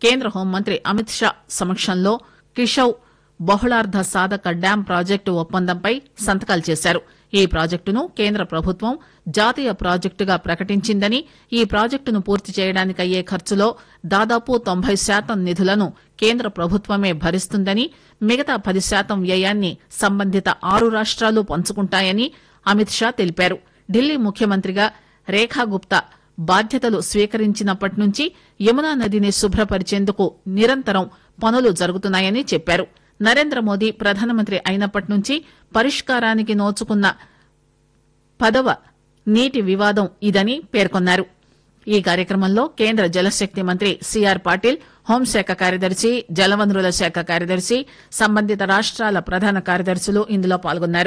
కేంద్ర హోంమంత్రి అమిత్ షా సమక్షంలో కిషౌ బహుళార్ధ సాధక డ్యాం ప్రాజెక్టు ఒప్పందంపై సంతకాలు చేశారు ఈ ప్రాజెక్టును కేంద్ర ప్రభుత్వం జాతీయ ప్రాజెక్టుగా ప్రకటించిందని ఈ ప్రాజెక్టును పూర్తి చేయడానికి అయ్యే ఖర్చులో దాదాపు తొంభై శాతం నిధులను కేంద్ర ప్రభుత్వమే భరిస్తుందని మిగతా పది శాతం వ్యయాన్ని సంబంధిత ఆరు రాష్ట్రాలు పంచుకుంటాయని అమిత్ షా తెలిపారు ఢిల్లీ ముఖ్యమంత్రిగా రేఖా గుప్తా బాధ్యతలు స్వీకరించినప్పటి నుంచి యమునా నదిని శుభ్రపరిచేందుకు నిరంతరం పనులు జరుగుతున్నాయని చెప్పారు నరేంద్ర మోదీ ప్రధానమంత్రి అయినప్పటి నుంచి పరిష్కారానికి నోచుకున్న పదవ నీటి వివాదం ఇదని పేర్కొన్నారు ఈ కార్యక్రమంలో కేంద్ర జలశక్తి మంత్రి సిఆర్ పాటిల్ హోంశాఖ కార్యదర్శి జలవనరుల శాఖ కార్యదర్శి సంబంధిత రాష్ట్రాల ప్రధాన కార్యదర్శులు ఇందులో పాల్గొన్నారు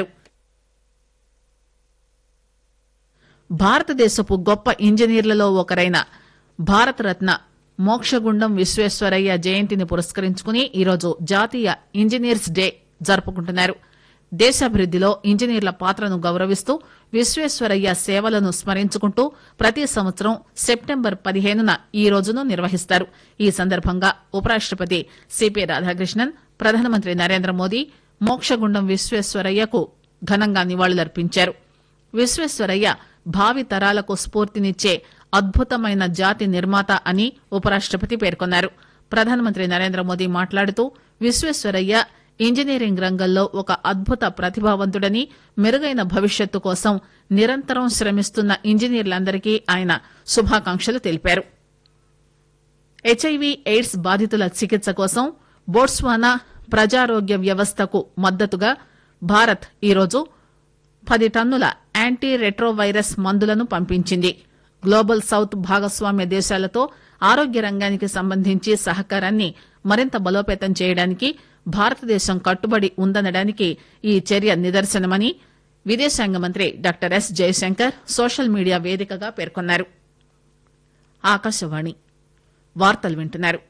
భారతదేశపు గొప్ప ఇంజనీర్లలో ఒకరైన భారతరత్న మోక్షగుండం విశ్వేశ్వరయ్య జయంతిని పురస్కరించుకుని ఈరోజు జాతీయ ఇంజనీర్స్ డే జరుపుకుంటున్నారు దేశాభివృద్దిలో ఇంజనీర్ల పాత్రను గౌరవిస్తూ విశ్వేశ్వరయ్య సేవలను స్మరించుకుంటూ ప్రతి సంవత్సరం సెప్టెంబర్ పదిహేనున ఈ రోజును నిర్వహిస్తారు ఈ సందర్భంగా ఉపరాష్టపతి సిపి రాధాకృష్ణన్ ప్రధానమంత్రి నరేంద్ర మోదీ మోక్షగుండం విశ్వేశ్వరయ్యకు ఘనంగా నివాళులర్పించారు విశ్వేశ్వరయ్య భావి తరాలకు స్ఫూర్తినిచ్చే అద్భుతమైన జాతి నిర్మాత అని ఉపరాష్టపతి పేర్కొన్నారు ప్రధానమంత్రి నరేంద్ర మోదీ మాట్లాడుతూ విశ్వేశ్వరయ్య ఇంజనీరింగ్ రంగంలో ఒక అద్భుత ప్రతిభావంతుడని మెరుగైన భవిష్యత్తు కోసం నిరంతరం శ్రమిస్తున్న ఇంజనీర్లందరికీ ఆయన శుభాకాంక్షలు తెలిపారు హెచ్ఐవి ఎయిడ్స్ బాధితుల చికిత్స కోసం బోట్స్వానా ప్రజారోగ్య వ్యవస్థకు మద్దతుగా భారత్ ఈరోజు పది టన్నుల యాంటీ రెట్రోవైరస్ మందులను పంపించింది గ్లోబల్ సౌత్ భాగస్వామ్య దేశాలతో ఆరోగ్య రంగానికి సంబంధించి సహకారాన్ని మరింత బలోపేతం చేయడానికి భారతదేశం కట్టుబడి ఉందనడానికి ఈ చర్య నిదర్శనమని విదేశాంగ మంత్రి doctor S Jaishankar social media వేదికగా పేర్కొన్నారు ఆకాశవాణి వార్తలు వింటున్నారు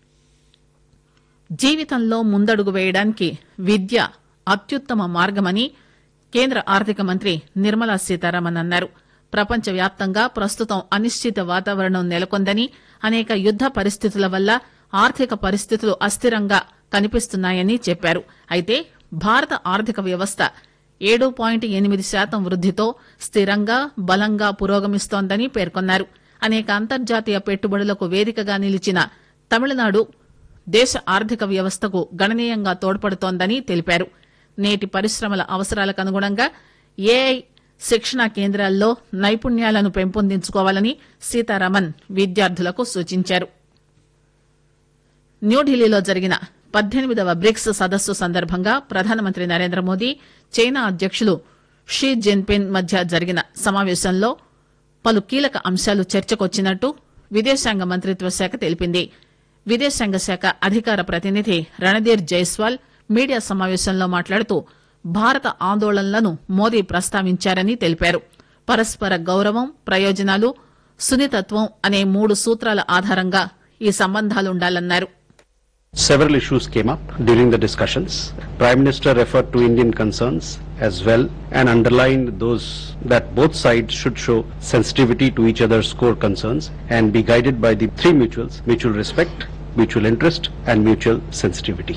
జీవితంలో ముందడుగు వేయడానికి విద్య అత్యుత్తమ మార్గమని కేంద్ర ఆర్థిక మంత్రి నిర్మలా సీతారామన్ అన్నారు ప్రపంచవ్యాప్తంగా ప్రస్తుతం అనిశ్చిత వాతావరణం నెలకొందని అనేక యుద్ద పరిస్థితుల వల్ల ఆర్థిక పరిస్థితులు అస్థిరంగా కనిపిస్తున్నాయని చెప్పారు అయితే భారత ఆర్థిక వ్యవస్థ ఏడు పాయింట్ ఎనిమిది శాతం వృద్దితో స్థిరంగా బలంగా పురోగమిస్తోందని పేర్కొన్నారు అనేక అంతర్జాతీయ పెట్టుబడులకు వేదికగా నిలిచిన తమిళనాడు దేశ ఆర్థిక వ్యవస్థకు గణనీయంగా తోడ్పడుతోందని తెలిపారు నేటి పరిశ్రమల అవసరాలకు అనుగుణంగా ఏఐ శిక్షణా కేంద్రాల్లో నైపుణ్యాలను పెంపొందించుకోవాలని సీతారామన్ విద్యార్థులకు సూచించారు న్యూఢిల్లీలో జరిగిన పద్దెనిమిదవ బ్రిక్స్ సదస్సు సందర్భంగా ప్రధానమంత్రి నరేంద్ర మోదీ చైనా అధ్యకులు షీ జిన్పిన్ మధ్య జరిగిన సమావేశంలో పలు కీలక అంశాలు చర్చకొచ్చినట్టు విదేశాంగ మంత్రిత్వ శాఖ తెలిపింది విదేశాంగ శాఖ అధికార ప్రతినిధి రణధీర్ జైస్వాల్ మీడియా సమావేశంలో మాట్లాడుతూ భారత ఆందోళనలను మోదీ ప్రస్తావించారని తెలిపారు పరస్పర గౌరవం ప్రయోజనాలు సున్నితత్వం అనే మూడు సూత్రాల ఆధారంగా ఈ సంబంధాలుండాలన్నారు Several issues came up during the discussions. Prime Minister referred to Indian concerns as well and underlined those that both sides should show sensitivity to each other's core concerns and be guided by the three mutuals, mutual respect, mutual interest and mutual sensitivity.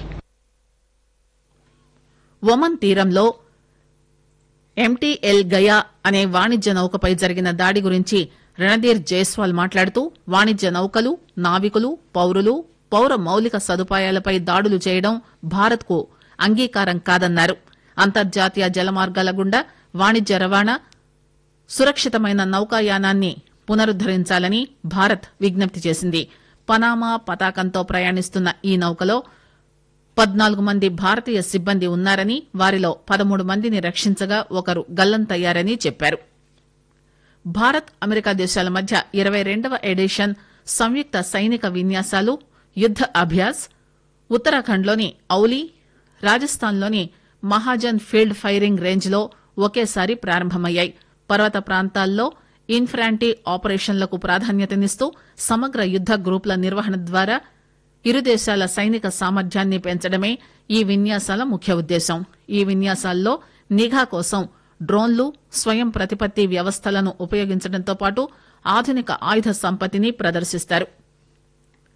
Oman తీరంలో MTL Gaya అనే వాణిజ్య నౌకపై జరిగిన దాడి గురించి రణధీర్ జైస్వాల్ మాట్లాడుతూ వాణిజ్య నౌకలు నావికులు పౌరులు పౌర మౌలిక సదుపాయాలపై దాడులు చేయడం భారత్కు అంగీకారం కాదన్నారు అంతర్జాతీయ జలమార్గాల గుండా వాణిజ్య రవాణా సురక్షితమైన నౌకాయానాన్ని పునరుద్దరించాలని భారత్ విజ్ఞప్తి చేసింది పనామా పతాకంతో ప్రయాణిస్తున్న ఈ నౌకలో పద్నాలుగు మంది భారతీయ సిబ్బంది ఉన్నారని వారిలో పదమూడు మందిని రక్షించగా ఒకరు గల్లంతయ్యారని చెప్పారు భారత్ అమెరికా దేశాల మధ్య ఇరవై రెండవ ఎడిషన్ సంయుక్త సైనిక విన్యాసాలు యుద్ద అభ్యాస్ ఉత్తరాఖండ్లోని ఔలీ రాజస్థాన్లోని మహాజన్ ఫీల్డ్ ఫైరింగ్ రేంజ్లో ఒకేసారి ప్రారంభమయ్యాయి పర్వత ప్రాంతాల్లో ఇన్ఫ్రాంటీ ఆపరేషన్లకు ప్రాధాన్యతనిస్తూ సమగ్ర యుద్ద గ్రూపుల నిర్వహణ ద్వారా ఇరు దేశాల సైనిక సామర్థ్యాన్ని పెంచడమే ఈ విన్యాసాల ముఖ్య ఉద్దేశం ఈ విన్యాసాల్లో నిఘా కోసం డ్రోన్లు స్వయం ప్రతిపత్తి వ్యవస్థలను ఉపయోగించడంతో పాటు ఆధునిక ఆయుధ సంపత్తిని ప్రదర్శిస్తారు